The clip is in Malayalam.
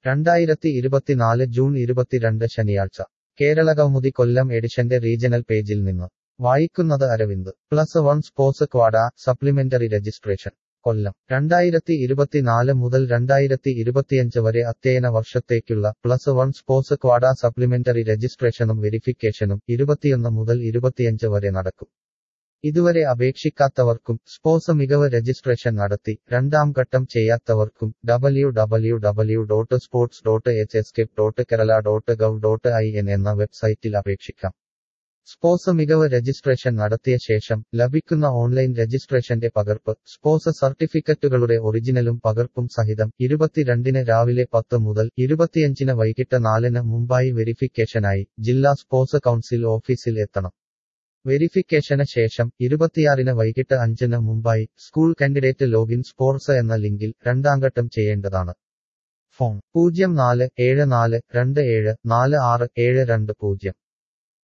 രണ്ടായിരത്തി ഇരുപത്തിനാല് ജൂൺ ഇരുപത്തിരണ്ട് ശനിയാഴ്ച കേരള കൗമുദി കൊല്ലം എഡിഷന്റെ റീജണൽ പേജിൽ നിന്ന് വായിക്കുന്നത് Aravind plus one sports quota supplementary registration Kollam രണ്ടായിരത്തി ഇരുപത്തിനാല് മുതൽ രണ്ടായിരത്തി ഇരുപത്തിയഞ്ച് വരെ അധ്യയന വർഷത്തേക്കുള്ള plus one sports quota supplementary രജിസ്ട്രേഷനും വെരിഫിക്കേഷനും ഇരുപത്തിയൊന്ന് മുതൽ ഇരുപത്തിയഞ്ച് വരെ നടക്കും ഇതുവരെ അപേക്ഷിക്കാത്തവർക്കും സ്പോർട്സ് മികവ് രജിസ്ട്രേഷൻ നടത്തി രണ്ടാം ഘട്ടം ചെയ്യാത്തവർക്കും W W W dot sports dot H escape dot Kerala dot gov dot I N എന്ന വെബ്സൈറ്റിൽ അപേക്ഷിക്കാം സ്പോർട്സ് മികവ് രജിസ്ട്രേഷൻ നടത്തിയ ശേഷം ലഭിക്കുന്ന ഓൺലൈൻ രജിസ്ട്രേഷന്റെ പകർപ്പ് സ്പോർട്സ് സർട്ടിഫിക്കറ്റുകളുടെ ഒറിജിനലും പകർപ്പും സഹിതം ഇരുപത്തിരണ്ടിന് രാവിലെ പത്ത് മുതൽ ഇരുപത്തിയഞ്ചിന് വൈകിട്ട് നാലിന് മുമ്പായി വെരിഫിക്കേഷനായി ജില്ലാ സ്പോർട്സ് കൗൺസിൽ ഓഫീസിൽ എത്തണം വെരിഫിക്കേഷന് ശേഷം ഇരുപത്തിയാറിന് വൈകിട്ട് അഞ്ചിന് മുമ്പായി സ്കൂൾ കാൻഡിഡേറ്റ് ലോഗിൻ സ്പോർട്സ് എന്ന ലിങ്കിൽ രണ്ടാംഘട്ടം ചെയ്യേണ്ടതാണ് ഫോൺ പൂജ്യം നാല് ഏഴ് നാല് രണ്ട് ഏഴ് നാല് ആറ് ഏഴ് രണ്ട് പൂജ്യം